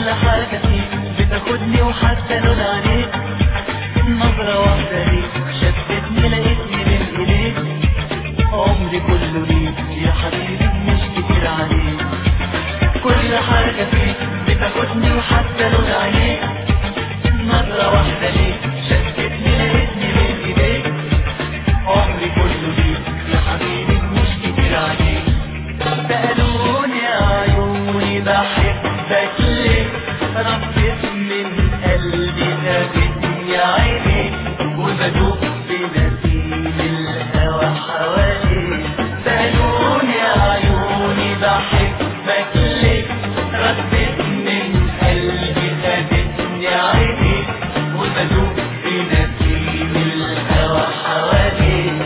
كل حاجة فيك بتاخدني وحتى لون عليك نظرة واحدة ليك شدتني لقيتني بين ايديك عمري كله ليك يا حبيبي مش كتير عليك كل حاجة فيك بتاخدني وحتى لون عليك نظرة واحدة ليك شدتني لقيتني بين ايديك عمري كله ليك يا حبيبي مش كتير عليك سألوني عيوني بحبك ليه ربيت من قلبي خدتني عينيك وبدوق بنسيم الهوى حواليك سألوني عيوني بحبك ليه ربيت من قلبي خدتني عينيك وبدوق بنسيم الهوى حواليك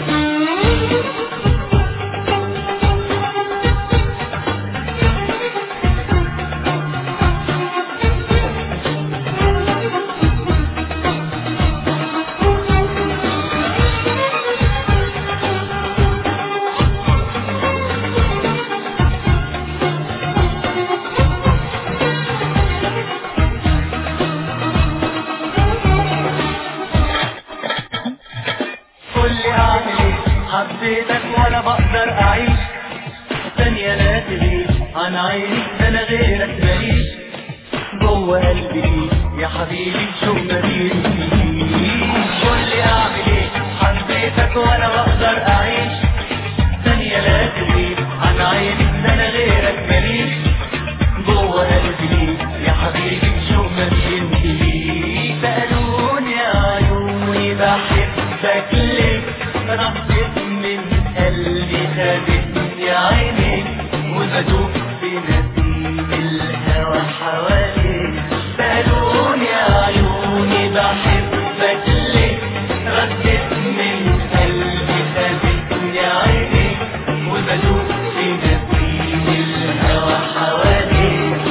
قول لي اعمل ايه حبيتك ولا بقدر اعيش ثانية لا تغيب عن عيني ده انا غيرك ماليش جوه قلبي ليك يا حبيبي شو ما فيش قول لي اعمل ايه حبيتك ولا بقدر اعيش ثانية لا تغيب عن عيني ده انا غيرك ماليش جوه قلبي ليك يا حبيبي شو ما فيش سألوني عيوني بحبك ليه ربيت من قلبي خدتني عينيك وبدوب بنسيم الهوى حواليك سألوني عيوني بحبك ليه ردت من قلبي خدتني عينيك وبدوب بنسيم الهوى حواليك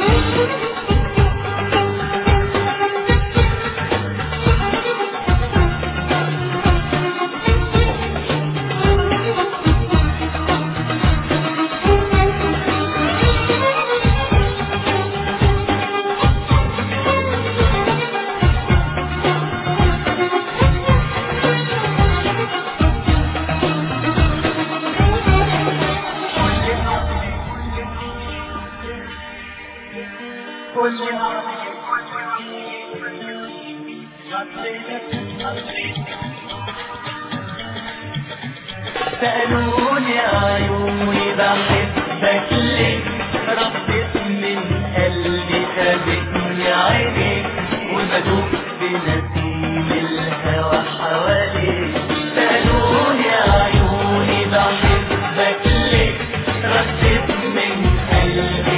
سألوني عيوني بحبك ليه ربيت من قلبي خدتني عينيك وبدوب بنسيم الهوى حواليك سألوني عيوني بحبك ليه ربيت من قلبي